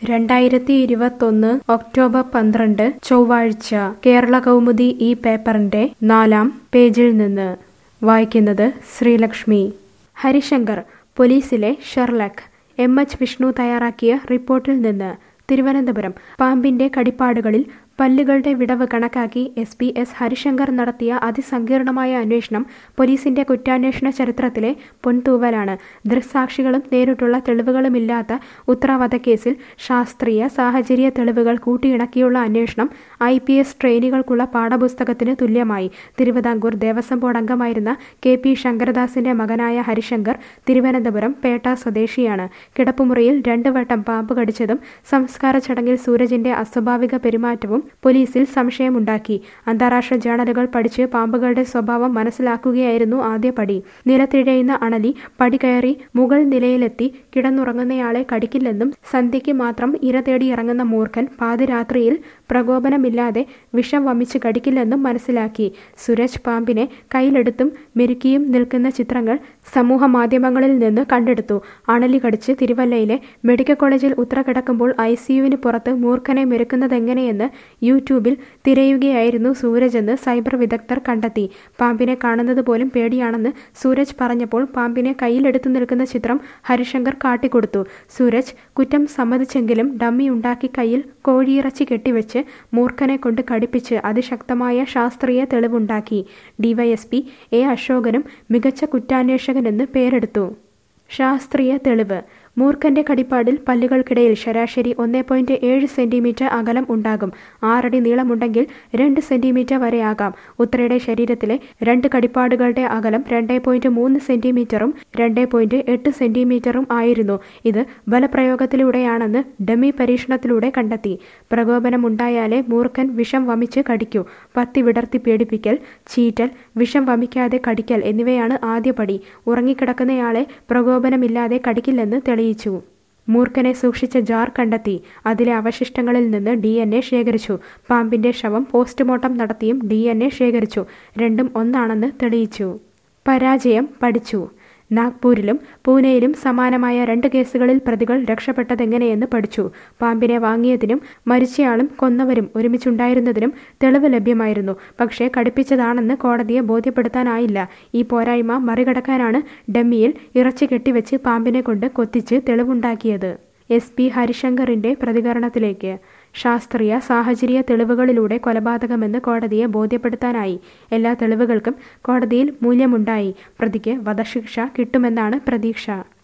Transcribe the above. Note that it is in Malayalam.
രണ്ടായിരത്തി ഇരുപത്തൊന്ന് ഒക്ടോബർ പന്ത്രണ്ട് ചൊവ്വാഴ്ച കേരള കൗമുദി ഈ പേപ്പറിന്റെ നാലാം പേജിൽ നിന്ന് വായിക്കുന്നത് ശ്രീലക്ഷ്മി ഹരിശങ്കർ പോലീസിലെ ഷെർലക് എം എച്ച് വിഷ്ണു തയ്യാറാക്കിയ റിപ്പോർട്ടിൽ നിന്ന് തിരുവനന്തപുരം പാമ്പിന്റെ കടിപ്പാടുകളിൽ പല്ലുകളുടെ വിടവ് കണക്കാക്കി എസ് പി എസ് ഹരിശങ്കർ നടത്തിയ അതിസങ്കീർണമായ അന്വേഷണം പോലീസിന്റെ കുറ്റാന്വേഷണ ചരിത്രത്തിലെ പൊൻതൂവലാണ് ദൃക്സാക്ഷികളും നേരിട്ടുള്ള തെളിവുകളുമില്ലാത്ത ഉത്ര വധക്കേസിൽ ശാസ്ത്രീയ സാഹചര്യ തെളിവുകൾ കൂട്ടിയിണക്കിയുള്ള അന്വേഷണം ഐ പി എസ് ട്രെയിനികൾക്കുള്ള പാഠപുസ്തകത്തിന് തുല്യമായി തിരുവിതാംകൂർ ദേവസ്വം ബോർഡ് അംഗമായിരുന്ന കെ പി ശങ്കരദാസിന്റെ മകനായ ഹരിശങ്കർ തിരുവനന്തപുരം പേട്ട സ്വദേശിയാണ് കിടപ്പുമുറിയിൽ രണ്ടു വട്ടം പാമ്പ് കടിച്ചതും സംസ്കാര ചടങ്ങിൽ സൂരജിന്റെ അസ്വാഭാവിക പെരുമാറ്റവും പോലീസിൽ സംശയമുണ്ടാക്കി അന്താരാഷ്ട്ര ജേണലുകൾ പഠിച്ച് പാമ്പുകളുടെ സ്വഭാവം മനസ്സിലാക്കുകയായിരുന്നു ആദ്യ പടി നിലത്തിഴയുന്ന അണലി പടി കയറി മുകൾ നിലയിലെത്തി കിടന്നുറങ്ങുന്നയാളെ കടിക്കില്ലെന്നും സന്ധ്യയ്ക്ക് മാത്രം ഇര തേടി ഇറങ്ങുന്ന മൂർഖൻ പാതിരാത്രിയിൽ പ്രകോപനമില്ലാതെ വിഷം വമിച്ച് കടിക്കില്ലെന്നും മനസ്സിലാക്കി സുരജ് പാമ്പിനെ കയ്യിലെടുത്തും മെരുക്കിയും നിൽക്കുന്ന ചിത്രങ്ങൾ സമൂഹ മാധ്യമങ്ങളിൽ നിന്ന് കണ്ടെടുത്തു അണലി കടിച്ച് തിരുവല്ലയിലെ മെഡിക്കൽ കോളേജിൽ ഉത്ര കിടക്കുമ്പോൾ ഐ സിയുവിന് പുറത്ത് മൂർഖനെ മെരുക്കുന്നതെങ്ങനെയെന്ന് യൂട്യൂബിൽ തിരയുകയായിരുന്നു സൂരജ് എന്ന് സൈബർ വിദഗ്ധർ കണ്ടെത്തി പാമ്പിനെ കാണുന്നത് പോലും പേടിയാണെന്ന് സൂരജ് പറഞ്ഞപ്പോൾ പാമ്പിനെ കയ്യിലെടുത്തു നിൽക്കുന്ന ചിത്രം ഹരിശങ്കർ കാട്ടിക്കൊടുത്തു സൂരജ് കുറ്റം സമ്മതിച്ചെങ്കിലും ഡമ്മി ഉണ്ടാക്കി കയ്യിൽ കോഴിയിറച്ചി കെട്ടിവെച്ച് മൂർഖനെ കൊണ്ട് കടിപ്പിച്ച് അതിശക്തമായ ശാസ്ത്രീയ തെളിവുണ്ടാക്കി ഡിവൈഎസ്പി എ അശോകനും മികച്ച കുറ്റാന്വേഷകനെന്ന് പേരെടുത്തു ശാസ്ത്രീയ തെളിവ് മൂർഖന്റെ കടിപ്പാടിൽ പല്ലുകൾക്കിടയിൽ ശരാശരി ഒന്ന് പോയിന്റ് ഏഴ് സെന്റിമീറ്റർ അകലം ഉണ്ടാകും ആറടി നീളമുണ്ടെങ്കിൽ രണ്ട് സെന്റിമീറ്റർ വരെ ആകാം ഉത്രയുടെ ശരീരത്തിലെ രണ്ട് കടിപ്പാടുകളുടെ അകലം രണ്ട് പോയിന്റ് മൂന്ന് സെന്റിമീറ്ററും രണ്ട് പോയിന്റ് എട്ട് സെന്റിമീറ്ററും ആയിരുന്നു ഇത് ബലപ്രയോഗത്തിലൂടെയാണെന്ന് ഡമ്മി പരീക്ഷണത്തിലൂടെ കണ്ടെത്തി പ്രകോപനമുണ്ടായാലേ മൂർഖൻ വിഷം വമിച്ച് കടിക്കൂ പത്തി വിടർത്തി പേടിപ്പിക്കൽ ചീറ്റൽ വിഷം വമിക്കാതെ കടിക്കൽ എന്നിവയാണ് ആദ്യപടി ഉറങ്ങിക്കിടക്കുന്നയാളെ പ്രകോപനമില്ലാതെ കടിക്കില്ലെന്ന് തെളിയിച്ചു മൂർഖനെ സൂക്ഷിച്ച ജാർ കണ്ടെത്തി അതിലെ അവശിഷ്ടങ്ങളിൽ നിന്ന് ഡി എൻ എ ശേഖരിച്ചു പാമ്പിന്റെ ശവം പോസ്റ്റ്മോർട്ടം നടത്തിയും ഡി എൻ എ ശേഖരിച്ചു രണ്ടും ഒന്നാണെന്ന് തെളിയിച്ചു പരാജയം പഠിച്ചു നാഗ്പൂരിലും പൂനെയിലും സമാനമായ രണ്ട് കേസുകളിൽ പ്രതികൾ രക്ഷപ്പെട്ടതെങ്ങനെയെന്ന് പഠിച്ചു പാമ്പിനെ വാങ്ങിയതിനും മരിച്ചയാളും കൊന്നവരും ഒരുമിച്ചുണ്ടായിരുന്നതിനും തെളിവ് ലഭ്യമായിരുന്നു പക്ഷേ കടുപ്പിച്ചതാണെന്ന് കോടതിയെ ബോധ്യപ്പെടുത്താനായില്ല ഈ പോരായ്മ മറികടക്കാനാണ് ഡമ്മിയിൽ ഇറച്ചി കെട്ടിവെച്ച് പാമ്പിനെ കൊണ്ട് കൊത്തിച്ച് തെളിവുണ്ടാക്കിയത് എസ് പി ഹരിശങ്കറിന്റെ പ്രതികരണത്തിലേക്ക് ശാസ്ത്രീയ സാഹചര്യ തെളിവുകളിലൂടെ കൊലപാതകമെന്ന് കോടതിയെ ബോധ്യപ്പെടുത്താനായി എല്ലാ തെളിവുകൾക്കും കോടതിയിൽ മൂല്യമുണ്ടായി പ്രതിക്ക് വധശിക്ഷ കിട്ടുമെന്നാണ് പ്രതീക്ഷ